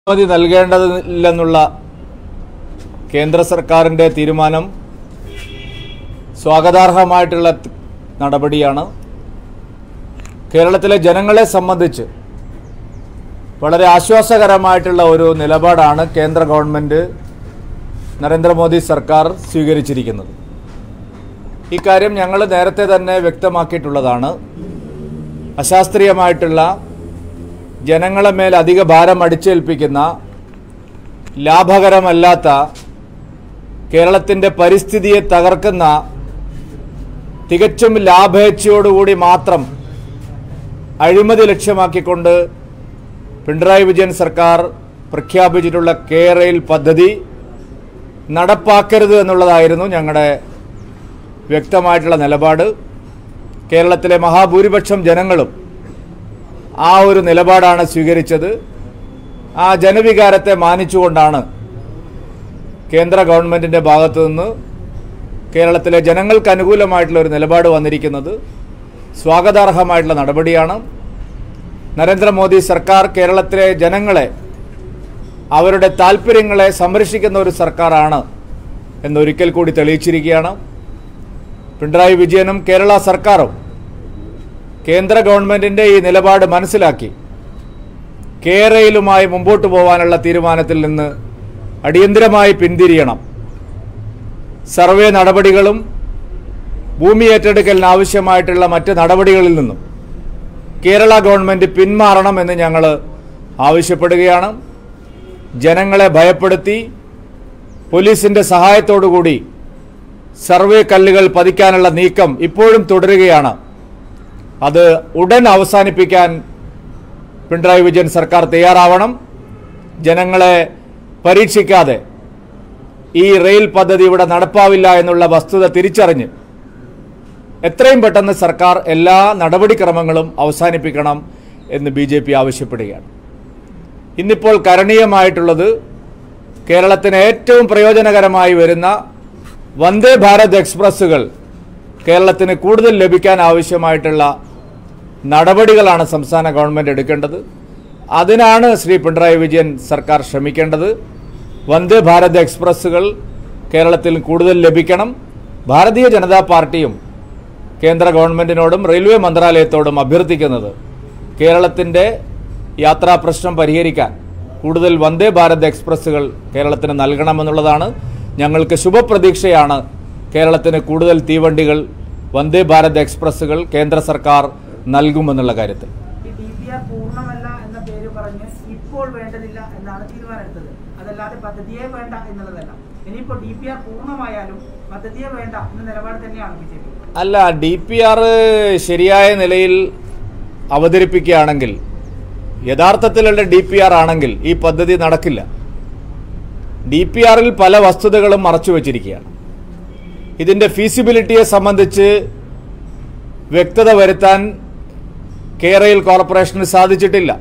അനുമതി നൽകേണ്ടതില്ലെന്നുള്ള കേന്ദ്ര സർക്കാരിൻ്റെ തീരുമാനം സ്വാഗതാർഹമായിട്ടുള്ള ത- നടപടിയാണ് കേരളത്തിലെ ജനങ്ങളെ സംബന്ധിച്ച് വളരെ ആശ്വാസകരമായിട്ടുള്ള ഒരു നിലപാടാണ് കേന്ദ്ര ഗവൺമെൻറ് നരേന്ദ്രമോദി സർക്കാർ സ്വീകരിച്ചിരിക്കുന്നത് ഇക്കാര്യം ഞങ്ങൾ നേരത്തെ തന്നെ വ്യക്തമാക്കിയിട്ടുള്ളതാണ് അശാസ്ത്രീയമായിട്ടുള്ള ജനങ്ങളെ മേൽ അധിക ഭാരം അടിച്ചേൽപ്പിക്കുന്ന ലാഭകരമല്ലാത്ത കേരളത്തിൻ്റെ പരിസ്ഥിതിയെ തകർക്കുന്ന തികച്ചും ലാഭേച്ഛയോടുകൂടി മാത്രം അഴിമതി ലക്ഷ്യമാക്കിക്കൊണ്ട് പിണറായി വിജയൻ സർക്കാർ പ്രഖ്യാപിച്ചിട്ടുള്ള കെ റെയിൽ പദ്ധതി നടപ്പാക്കരുത് എന്നുള്ളതായിരുന്നു ഞങ്ങളുടെ വ്യക്തമായിട്ടുള്ള നിലപാട് കേരളത്തിലെ മഹാഭൂരിപക്ഷം ജനങ്ങളും ആ ഒരു നിലപാടാണ് സ്വീകരിച്ചത് ആ ജനവികാരത്തെ മാനിച്ചുകൊണ്ടാണ് കേന്ദ്ര ഗവൺമെൻറ്റിൻ്റെ ഭാഗത്തു നിന്ന് കേരളത്തിലെ ജനങ്ങൾക്ക് അനുകൂലമായിട്ടുള്ള ഒരു നിലപാട് വന്നിരിക്കുന്നത് സ്വാഗതാർഹമായിട്ടുള്ള നടപടിയാണ് നരേന്ദ്രമോദി സർക്കാർ കേരളത്തിലെ ജനങ്ങളെ അവരുടെ താല്പര്യങ്ങളെ സംരക്ഷിക്കുന്ന ഒരു സർക്കാരാണ് എന്നൊരിക്കൽ കൂടി തെളിയിച്ചിരിക്കുകയാണ് പിണറായി വിജയനും കേരള സർക്കാരും കേന്ദ്ര ഗവൺമെൻറ്റിൻ്റെ ഈ നിലപാട് മനസ്സിലാക്കി കേരളയിലുമായി മുമ്പോട്ട് പോകാനുള്ള തീരുമാനത്തിൽ നിന്ന് അടിയന്തിരമായി പിന്തിരിയണം സർവേ നടപടികളും ഭൂമി ഏറ്റെടുക്കലിന് ആവശ്യമായിട്ടുള്ള മറ്റ് നടപടികളിൽ നിന്നും കേരള ഗവൺമെൻറ് പിന്മാറണമെന്ന് ഞങ്ങൾ ആവശ്യപ്പെടുകയാണ് ജനങ്ങളെ ഭയപ്പെടുത്തി പോലീസിൻ്റെ സഹായത്തോടുകൂടി സർവേ കല്ലുകൾ പതിക്കാനുള്ള നീക്കം ഇപ്പോഴും തുടരുകയാണ് അത് ഉടൻ അവസാനിപ്പിക്കാൻ പിണറായി വിജയൻ സർക്കാർ തയ്യാറാവണം ജനങ്ങളെ പരീക്ഷിക്കാതെ ഈ റെയിൽ പദ്ധതി ഇവിടെ നടപ്പാവില്ല എന്നുള്ള വസ്തുത തിരിച്ചറിഞ്ഞ് എത്രയും പെട്ടെന്ന് സർക്കാർ എല്ലാ നടപടിക്രമങ്ങളും അവസാനിപ്പിക്കണം എന്ന് ബി ജെ പി ആവശ്യപ്പെടുകയാണ് ഇന്നിപ്പോൾ കരണീയമായിട്ടുള്ളത് കേരളത്തിന് ഏറ്റവും പ്രയോജനകരമായി വരുന്ന വന്ദേ ഭാരത് എക്സ്പ്രസ്സുകൾ കേരളത്തിന് കൂടുതൽ ലഭിക്കാൻ ആവശ്യമായിട്ടുള്ള നടപടികളാണ് സംസ്ഥാന ഗവൺമെൻറ് എടുക്കേണ്ടത് അതിനാണ് ശ്രീ പിണറായി വിജയൻ സർക്കാർ ശ്രമിക്കേണ്ടത് വന്ദേ ഭാരത് എക്സ്പ്രസ്സുകൾ കേരളത്തിൽ കൂടുതൽ ലഭിക്കണം ഭാരതീയ ജനതാ പാർട്ടിയും കേന്ദ്ര ഗവൺമെൻറ്റിനോടും റെയിൽവേ മന്ത്രാലയത്തോടും അഭ്യർത്ഥിക്കുന്നത് കേരളത്തിൻ്റെ യാത്രാ പ്രശ്നം പരിഹരിക്കാൻ കൂടുതൽ വന്ദേ ഭാരത് എക്സ്പ്രസ്സുകൾ കേരളത്തിന് നൽകണമെന്നുള്ളതാണ് ഞങ്ങൾക്ക് ശുഭപ്രതീക്ഷയാണ് കേരളത്തിന് കൂടുതൽ തീവണ്ടികൾ വന്ദേ ഭാരത് എക്സ്പ്രസ്സുകൾ കേന്ദ്ര സർക്കാർ നൽകുമെന്നുള്ള കാര്യത്തിൽ ഈ ഡി പി ആർ പൂർണ്ണമല്ല എന്ന പേര് പറഞ്ഞ് ഇപ്പോൾ വേണ്ടതില്ല എന്നാണ് തീരുമാനമെടുത്തത് അതല്ലാതെ പദ്ധതിയെ വേണ്ട എന്നുള്ളതല്ല ഇനിയിപ്പോൾ ഡി പി ആർ പൂർണ്ണമായാലും പദ്ധതിയെ വേണ്ട എന്ന നിലപാട് തന്നെയാണ് ബി ജെ പി അല്ല ഡി പി ആർ ശരിയായ നിലയിൽ അവതരിപ്പിക്കുകയാണെങ്കിൽ യഥാർത്ഥത്തിലുള്ള ഡി പി ആർ ആണെങ്കിൽ ഈ പദ്ധതി നടക്കില്ല ഡി പി ആറിൽ പല വസ്തുതകളും മറച്ചു വച്ചിരിക്കുകയാണ് ഇതിൻ്റെ ഫീസിബിലിറ്റിയെ സംബന്ധിച്ച് വ്യക്തത വരുത്താൻ കേരയിൽ കോർപ്പറേഷന് സാധിച്ചിട്ടില്ല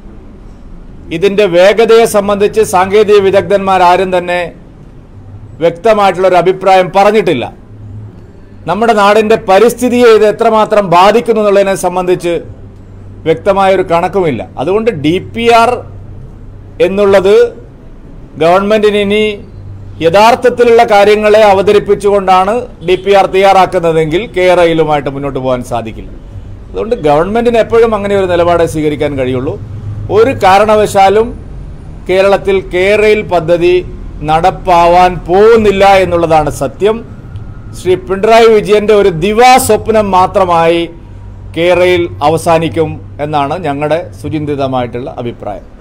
ഇതിൻ്റെ വേഗതയെ സംബന്ധിച്ച് സാങ്കേതിക വിദഗ്ധന്മാരാരും തന്നെ വ്യക്തമായിട്ടുള്ള ഒരു അഭിപ്രായം പറഞ്ഞിട്ടില്ല നമ്മുടെ നാടിൻ്റെ പരിസ്ഥിതിയെ ഇത് എത്രമാത്രം ബാധിക്കുന്നു എന്നുള്ളതിനെ സംബന്ധിച്ച് വ്യക്തമായൊരു കണക്കുമില്ല അതുകൊണ്ട് ഡി പി ആർ എന്നുള്ളത് ഗവൺമെൻറ്റിന് ഇനി യഥാർത്ഥത്തിലുള്ള കാര്യങ്ങളെ അവതരിപ്പിച്ചുകൊണ്ടാണ് ഡി പി ആർ തയ്യാറാക്കുന്നതെങ്കിൽ കേരളയിലുമായിട്ട് മുന്നോട്ട് പോകാൻ സാധിക്കില്ല അതുകൊണ്ട് ഗവൺമെൻറ്റിന് എപ്പോഴും അങ്ങനെ ഒരു നിലപാടേ സ്വീകരിക്കാൻ കഴിയുള്ളൂ ഒരു കാരണവശാലും കേരളത്തിൽ കേരയിൽ പദ്ധതി നടപ്പാവാൻ പോകുന്നില്ല എന്നുള്ളതാണ് സത്യം ശ്രീ പിണറായി വിജയന്റെ ഒരു ദിവാസ്വപ്നം മാത്രമായി കേരളയിൽ അവസാനിക്കും എന്നാണ് ഞങ്ങളുടെ സുചിന്തിതമായിട്ടുള്ള അഭിപ്രായം